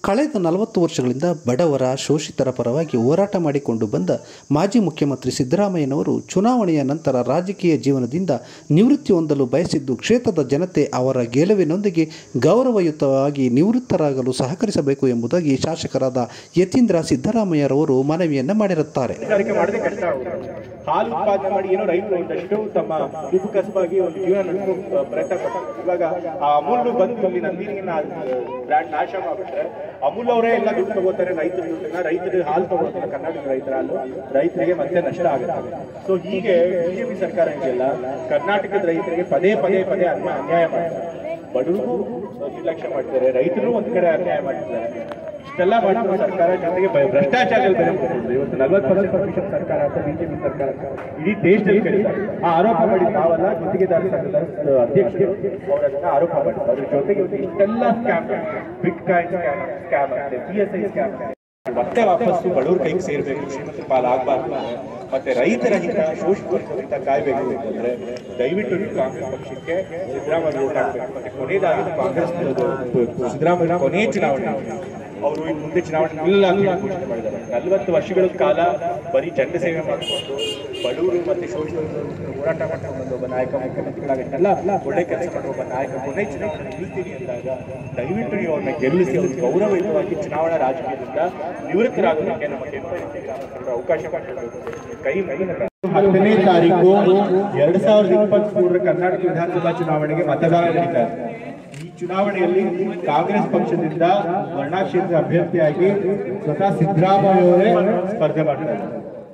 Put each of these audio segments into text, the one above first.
ಕಳೆದ ನಲವತ್ತು ವರ್ಷಗಳಿಂದ ಬಡವರ ಶೋಷಿತರ ಪರವಾಗಿ ಹೋರಾಟ ಮಾಡಿಕೊಂಡು ಬಂದ ಮಾಜಿ ಮುಖ್ಯಮಂತ್ರಿ ಸಿದ್ದರಾಮಯ್ಯನವರು ಚುನಾವಣೆಯ ನಂತರ ರಾಜಕೀಯ ಜೀವನದಿಂದ ನಿವೃತ್ತಿ ಹೊಂದಲು ಬಯಸಿದ್ದು ಕ್ಷೇತ್ರದ ಜನತೆ ಅವರ ಗೆಲುವಿನೊಂದಿಗೆ ಗೌರವಯುತವಾಗಿ ನಿವೃತ್ತರಾಗಲು ಸಹಕರಿಸಬೇಕು ಎಂಬುದಾಗಿ ಶಾಸಕರಾದ ಯತೀಂದ್ರ ಸಿದ್ದರಾಮಯ್ಯರವರು ಮನವಿಯನ್ನು ಮಾಡಿರುತ್ತಾರೆ ಮೀನುಗಾರಿಕೆ ಮಾಡೋದೇ ಕಷ್ಟ ಆಗುತ್ತೆ ಹಾಲು ಉತ್ಪಾದನೆ ಮಾಡಿ ಏನೋ ರೈತರು ಒಂದಷ್ಟು ತಮ್ಮ ದುಡ್ಡು ಕಸಬಾಗಿ ಒಂದು ಜೀವನ ನಡೆಸೋ ಪ್ರಯತ್ನ ಪಡ್ತಾರೆ ಇವಾಗ ಆ ಅಮೂಲ್ ಬಂದು ಇಲ್ಲಿ ನಂದಿನಿನ ಬ್ರ್ಯಾಂಡ್ ನಾಶ ಮಾಡ್ಬಿಟ್ರೆ ಅಮೂಲ್ ಅವರೇ ಎಲ್ಲ ದುಡ್ಡು ತಗೋತಾರೆ ರೈತರ ದುಡ್ಡನ್ನ ರೈತರು ಹಾಲು ತಗೋತಾರೆ ಕರ್ನಾಟಕ ರೈತರ ಹಾಲು ರೈತರಿಗೆ ಮತ್ತೆ ನಷ್ಟ ಆಗುತ್ತೆ ಸೊ ಹೀಗೆ ಬಿಜೆಪಿ ಸರ್ಕಾರ ಇದೆಯಲ್ಲ ಕರ್ನಾಟಕದ ರೈತರಿಗೆ ಪದೇ ಪದೇ ಪದೇ ಅನ್ಯಾಯ ಅನ್ಯಾಯ ಮಾಡ್ತಾರೆ ಬಡವರಿಗೂ ನಿರ್ಲಕ್ಷ್ಯ ಮಾಡ್ತಾರೆ ರೈತರು ಒಂದ್ ಕಡೆ ಅನ್ಯಾಯ ಮಾಡ್ತಾರೆ ಇಷ್ಟೆಲ್ಲ ಮಾಡಿದ್ರು ಸರ್ಕಾರ ಜೊತೆಗೆ ಬ- ಭ್ರಷ್ಟಾಚಾರದಲ್ಲಿ ಬೇರೆ ಮುಗಿದ್ರು. ಇವತ್ತು ನಲವತ್ತು ಪ್ರತಿಶತ ಸರ್ಕಾರ ಅಂತ ಬಿಜೆಪಿ ಸರ್ಕಾರ ಇಡೀ ದೇಶದಲ್ಲಿ ಕರೀತಾರೆ ಆ ಆರೋಪ ಮಾಡಿ ತಾವಲ್ಲ ಗುತ್ತಿಗೆದಾರ ಸಂಘದ ಅಹ್, ಅಧ್ಯಕ್ಷರು ಅವರು ಅದನ್ನ ಆರೋಪ ಮಾಡಿದ್ರು ಅದ್ರ ಜೊತೆಗೆ ಇವತ್ತು ಇಷ್ಟೆಲ್ಲ ಸ್ಕ್ಯಾಮ್ ಬಿಟ್ ಕಾಯಿನ್ ಸ್ಕ್ಯಾಮ್ ಅಂತೆ ಪಿ ಎಸ್ ಐ ಸ್ಕ್ಯಾಮ್ ಮತ್ತೆ ವಾಪಸ್ಸು ಬಡವ್ರ ಕೈಗೆ ಸೇರ್ಬೇಕು ಶ್ರೀಮಂತರ ಪಾಲ್ ಆಗ್ಬಾರ್ದು ಮತ್ತೆ ರೈತರ ಹಿತ ಶೋಷಿತ ವರ್ಗದ ಹಿತ ಕಾಯ್ಬೇಕು ಅಂತಂದ್ರೆ ದಯವಿಟ್ಟು ನೀವು ಕಾಂಗ್ರೆಸ್ ಪಕ್ಷಕ್ಕೆ ಸಿದ್ದರಾಮಯ್ಯ ವೋಟ್ ಹಾಕ್ಬೇಕು ಮತ್ತೆ ಕೊನೆಯದಾಗಿ ಕಾಂಗ್ರೆಸ್ ಸಿದ್ದರಾಮಯ್ಯ ಕೊನೆ ಚುನಾವಣೆ ಅವರು ಇನ್ನು ಮುಂದೆ ಚುನಾವಣೆ ಇಲ್ಲ ಅಂತ ಘೋಷಣೆ ಮಾಡಿದ್ದಾರೆ ನಲವತ್ತು ವರ್ಷಗಳ ಕಾಲ ಬರೀ ಜನರ ಸೇವೆ ಮಾಡಿಕೊಂಡು ಬಡವರು ಮತ್ತೆ ಶೋಷಿತ ಹೋರಾಟ ಮಾಡ್ಕೊಂಡು ಬಂದ ಒಬ್ಬ ನಾಯಕ ಮುಖ್ಯಮಂತ್ರಿಗಳಾಗಿದ್ದಲ್ಲ ಒಳ್ಳೆ ಕೆಲಸ ಮಾಡುವ ಒಬ್ಬ ನಾಯಕ ಕೊನೆ ಚುನಾವಣೆ ನಿಲ್ತೀನಿ ಅಂದಾಗ ದಯವಿಟ್ಟು ನೀವು ಅವ್ರನ್ನ ಗೆಲ್ಲಿಸಿ ಅವ್ರಿಗೆ ಗೌರವಯುತವಾಗಿ ಚುನಾವಣಾ ರಾಜಕೀಯದಿಂದ ನಿವೃತ್ತರಾಗೋದಕ್ಕೆ ನಮ್ಮ ಕೆಂಪು ಅವಕಾಶ ಮಾಡಿಕೊಡಬೇಕು ಕೈ ಮುಗಿದ ಹತ್ತನೇ ತಾರೀಕು ಎರಡ್ ಸಾವಿರದ ಇಪ್ಪತ್ತ್ ಮೂರರ ಕರ್ನಾಟಕ ವಿಧಾನಸಭಾ ಚುನಾವಣೆಗೆ ಮತದಾನ ನಡೀತಾ ಇದೆ ಈ ಚುನಾವಣೆಯಲ್ಲಿ ಕಾಂಗ್ರೆಸ್ ಪಕ್ಷದಿಂದ ವರ್ಣಾಕ್ಷೇತ್ರ ಅಭ್ಯರ್ಥಿಯಾಗಿ ಸ್ವತಃ ಸಿದ್ದರಾಮಯ್ಯ ಅವರೇ ಸ್ಪರ್ಧೆ ಮಾಡ್ತಾರೆ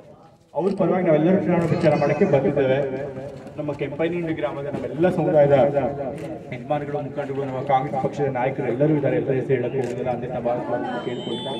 ಅವ್ರ ಪರವಾಗಿ ನಾವೆಲ್ಲರೂ ಚುನಾವಣೆ ಪ್ರಚಾರ ಮಾಡಕ್ಕೆ ಬಂದಿದ್ದೇವೆ ನಮ್ಮ ಕೆಂಪೈನಿಂಡಿ ಗ್ರಾಮದ ನಮ್ಮೆಲ್ಲ ಸಮುದಾಯದ ಯಜಮಾನಗಳು ಮುಖಂಡರು ನಮ್ಮ ಕಾಂಗ್ರೆಸ್ ಪಕ್ಷದ ನಾಯಕರು ಎಲ್ಲರೂ ಇದ್ದಾರೆ ಎಲ್ಲ ಹೆಸರು ಹೇಳಕ್ಕೆ ಹೋಗೋದಿಲ್ಲ ಅಂತ ಸಭಾ ಕೇಳ್ಕೊಳ್ತಾ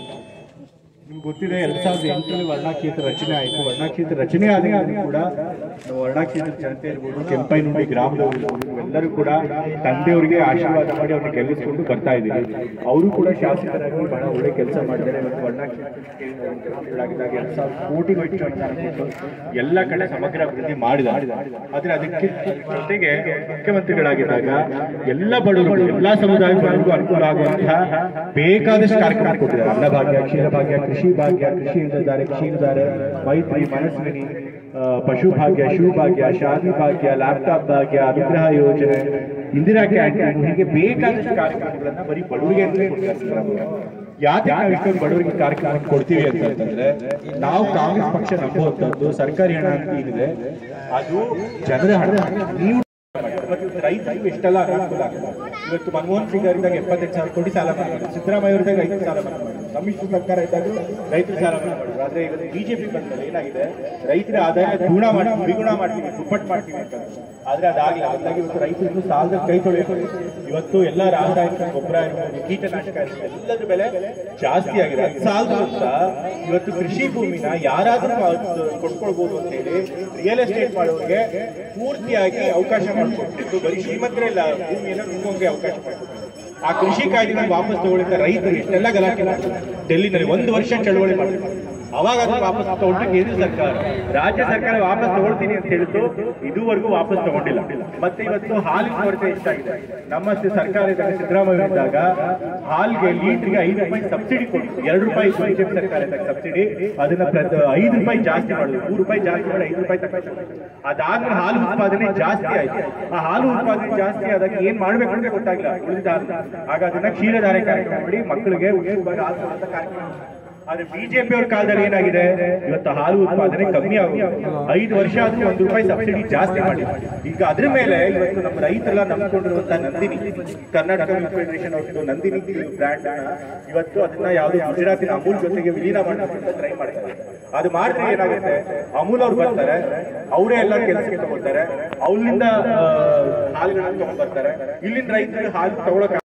ನಿಮ್ಗೆ ಗೊತ್ತಿದೆ ಎರಡ್ ಸಾವಿರದ ಎಂಟರಲ್ಲಿ ವರ್ಣಾಕ್ಷೇತ್ರ ರಚನೆ ಆಯಿತು ವರ್ಣಾಕ್ಷೇತ್ರ ರಚನೆ ಆದಾಗ ಕೂಡ ನಾವು ವರ್ಣಾಕ್ಷೇತ್ರ ಜನತೆ ಇರ್ಬೋದು ಕೆಂಪೈನುಂಡಿ ಗ್ರಾಮದವರು ಇರ್ಬೋದು, ಎಲ್ಲರೂ ಕೂಡ ತಂದೆಯವರಿಗೆ ಆಶೀರ್ವಾದ ಮಾಡಿ ಅವ್ರನ್ನ ಗೆಲ್ಲಿಸ್ಕೊಂಡು ಬರ್ತಾ ಇದ್ದೀವಿ ಅವರು ಕೂಡ ಶಾಸಕರಾಗಿ ಬಹಳ ಒಳ್ಳೆ ಕೆಲಸ ಮಾಡಿದ್ದಾರೆ ಮತ್ತು ವರ್ಣಾಕ್ಷೇತ್ರಗಳಾಗಿದ್ದಾಗ ಎರಡ್ ಸಾವಿರ ಕೋಟಿ ವೆಚ್ಚ ಅನುದಾನ ಕೊಟ್ಟು ಎಲ್ಲ ಕಡೆ ಸಮಗ್ರ ಅಭಿವೃದ್ಧಿ ಮಾಡಿದ ಆದ್ರೆ ಅದಕ್ಕೆ ಜೊತೆಗೆ ಮುಖ್ಯಮಂತ್ರಿಗಳಾಗಿದ್ದಾಗ ಎಲ್ಲ ಬಡವರು ಎಲ್ಲಾ ಸಮುದಾಯದ ಬಡವರಿಗೂ ಅನುಕೂಲ ಆಗುವಂತಹ ಬೇಕಾದಷ್ಟು ಕಾರ್ಯಕ್ರಮ ಕೊಟ್ಟಿದ್ದಾರೆ ಅನ್ನಭಾಗ್ಯ ಕ್ಷೀರಭಾಗ್ಯ ಕೃಷಿ ಭಾಗ್ಯ ಕೃಷಿ ಇದ್ದಾರೆ ಕೃಷಿ ಇದ್ದಾರೆ ಮೈತ್ರಿ ಮನಸ್ವಿನಿ ಆ, ಪಶು ಭಾಗ್ಯ ಶಿವಭಾಗ್ಯ ಶಾದಿ ಭಾಗ್ಯ ಲ್ಯಾಪ್ಟಾಪ್ ಭಾಗ್ಯ ಅನುಗ್ರಹ ಯೋಜನೆ ಇಂದಿರಾ ಕ್ಯಾಂಟೀನ್ ಹೀಗೆ ಬೇಕಾದಷ್ಟು ಕಾರ್ಯಕ್ರಮಗಳನ್ನ ಬರೀ ಬಡವರಿಗೆ ಅಂತ ಕೊಡ್ತಾರೆ ಸಿದ್ದರಾಮಯ್ಯ. ಯಾಕೆ ನಾವು ಇಷ್ಟೊಂದು ಬಡವರಿಗೆ ಕಾರ್ಯಕ್ರಮ ಕೊಡ್ತೀವಿ ಅಂತಂದ್ರೆ ನಾವು ಕಾಂಗ್ರೆಸ್ ಪಕ್ಷ ನಂಬುವಂತದ್ದು ಸರ್ಕಾರಿ ಹಣ ಅಂತ ಏನಿದೆ ಅದು ಜನರ ಹಣ ನೀವು ಇವತ್ತು ರೈತರಿಗೂ ಎಷ್ಟೆಲ್ಲ ಅನುಕೂಲ ಆಗಿದೆ ಇವತ್ತು ಮನಮೋಹನ್ ಸಿಂಗ್ ಅವರಿದ್ದಾಗ ಎಪ್ಪತ್ತೆಂಟು ಸಾವಿರ ಕೋಟಿ ಸಾಲ ಮಾಡಿದ್ರು ಸಿದ್ದರಾಮಯ್ಯ ಅವರಿದ್ದಾಗ ರೈತರ ಸಾಲ ಮನ್ನಾ ಮಾಡಿದ್ರು ಸಮ್ಮಿಶ್ರ ಸರ್ಕಾರ ಇದ್ದಾಗ ರೈತರ ಸಾಲ ಮನ್ನಾ ಮಾಡಿದ್ರು ಆದ್ರೆ ಇವತ್ತು ಬಿಜೆಪಿ ಬಂದ್ಮೇಲೆ ಏನಾಗಿದೆ ರೈತರ ಆದಾಯ ದ್ವಿಗುಣ ಮಾಡ್ತೀವಿ ದ್ವಿಗುಣ ಮಾಡ್ತೀವಿ ದುಪ್ಪಟ್ಟು ಮಾಡ್ತೀವಿ ಅಂತ ಆದ್ರೆ ಅದಾಗಿಲ್ಲ ಅದಾಗಿ ಇವತ್ತು ರೈತರು ಸಾಲದ ಕೈ ತೊಳೆಯಬೇಕು ಇವತ್ತು ಎಲ್ಲ ರಾಸಾಯನಿಕ ಗೊಬ್ಬರ ಇರ್ಬೋದು ಕೀಟನಾಶಕ ಇರ್ಬೋದು ಎಲ್ಲದ್ರ ಬೆಲೆ ಜಾಸ್ತಿ ಆಗಿದೆ ಅದು ಸಾಲದು ಅಂತ ಇವತ್ತು ಕೃಷಿ ಭೂಮಿನ ಯಾರಾದ್ರೂ ಕೊಟ್ಕೊಳ್ಬಹುದು ಅಂತ ಹೇಳಿ ರಿಯಲ್ ಎಸ್ಟೇಟ್ ಮಾಡೋರಿಗೆ ಪೂರ್ತಿಯಾಗಿ ಅವಕಾಶ ಮಾಡಿಕೊಟ್ಟಿದ್ದು ಬರೀ ಶ್ರೀಮಂತರೆಲ್ಲ ಭೂಮಿಯನ್ನು ನುಂಗೋಂಗೆ ಅವಕಾಶ ಮಾಡಿಕೊಟ್ಟಿದ್ದು ಆ ಕೃಷಿ ಕಾಯ್ದೆನ ವಾಪಸ್ ತಗೊಳ್ಳಿದ ರೈತರು ಇಷ್ಟೆಲ್ಲ ಗಲಾಟೆ ಮಾಡಿದ್ರು ಡೆಲ್ಲಿನಲ್ಲಿ ಒಂದು ವರ್ಷ ಚಳವಳಿ ಮಾಡಿದ್ರು ಅವಾಗ ಅದನ್ನ ವಾಪಸ್ ತಗೊಂಡು ಕೇಂದ್ರ ಸರ್ಕಾರ ರಾಜ್ಯ ಸರ್ಕಾರ ವಾಪಸ್ ತಗೊಳ್ತೀನಿ ಅಂತ ಹೇಳಿದ್ದು ಇದುವರೆಗೂ ವಾಪಸ್ ತಗೊಂಡಿಲ್ಲ ಮತ್ತೆ ಇವತ್ತು ಹಾಲಿನ ಕೊರತೆ ಎಷ್ಟಾಗಿದೆ ನಮ್ಮ ಸ- ಸರ್ಕಾರ ಇದ್ದಾಗ ಸಿದ್ದರಾಮಯ್ಯ ಇದ್ದಾಗ ಹಾಲ್ಗೆ ಲೀಟರ್ಗೆ ಐದು ರೂಪಾಯಿ ಸಬ್ಸಿಡಿ ಕೊಟ್ಟು ಎರಡು ರೂಪಾಯಿ ಬಿಜೆಪಿ ಸರ್ಕಾರ ಇದ್ದಾಗ ಸಬ್ಸಿಡಿ ಅದನ್ನ ಪ್ರತ- ಐದು ರೂಪಾಯಿ ಜಾಸ್ತಿ ಮಾಡಿದ್ರು ಮೂರು ರೂಪಾಯಿ ಜಾಸ್ತಿ ಮಾಡಿ ಐದು ರೂಪಾಯಿ ತಗೊಂಡು ಅದಾದ್ಮೇಲೆ ಹಾಲು ಉತ್ಪಾದನೆ ಜಾಸ್ತಿ ಆಯ್ತು ಆ ಹಾಲು ಉತ್ಪಾದನೆ ಜಾಸ್ತಿ ಆದಾಗ ಏನ್ ಮಾಡ್ಬೇಕು ಅಂತ ಗೊತ್ತಾಗಿಲ್ಲ ಉಳಿದ ಹಾಲು. ಆಗ ಅದನ್ನ ಕ್ಷೀರಧಾರೆ ಕಾರ್ಯಕ್ರಮ ಮಾಡಿ ಮಕ್ಕಳಿಗೆ ಉಚಿತವಾಗಿ ಹಾಲು ಕೊಡುವಂತ ಕಾರ್ಯಕ್ರಮ ಆದ್ರೆ ಬಿಜೆಪಿ ಅವ್ರ ಕಾಲದಲ್ಲಿ ಏನಾಗಿದೆ ಇವತ್ತು ಹಾಲು ಉತ್ಪಾದನೆ ಕಮ್ಮಿ ಆಗಿದೆ ಐದು ವರ್ಷ ಆದ್ರೂ ಒಂದು ರೂಪಾಯಿ ಸಬ್ಸಿಡಿ ಜಾಸ್ತಿ ಮಾಡಿ ಈಗ ಅದ್ರ ಮೇಲೆ ಇವತ್ತು ನಮ್ಮ ರೈತರೆಲ್ಲ ನಂಬ್ಕೊಂಡಿರುವಂತ ನಂದಿನಿ ಕರ್ನಾಟಕ ಮಿಲ್ಕ್ ಫೆಡರೇಷನ್ ಅವ್ರದ್ದು ನಂದಿನಿ ಬ್ರ್ಯಾಂಡ್ ಇವತ್ತು ಅದನ್ನ ಯಾವ್ದು ಗುಜರಾತಿನ ಅಮೂಲ್ ಜೊತೆಗೆ ವಿಲೀನ ಮಾಡಬೇಕು ಟ್ರೈ ಮಾಡ್ತಾರೆ ಅದು ಮಾಡಿದ್ರೆ ಏನಾಗುತ್ತೆ ಅಮೂಲ್ ಅವ್ರು ಬರ್ತಾರೆ ಅವರೇ ಎಲ್ಲ ಕೆಲಸಕ್ಕೆ ತಗೊಳ್ತಾರೆ ಅವರಿಂದ ಹಾಲುಗಳನ್ನ ತಗೊಂಡ್ ಬರ್ತಾರೆ ಇಲ್ಲಿನ ರೈತರಿಗೆ ಹಾಲು ತಗೊಳಕ್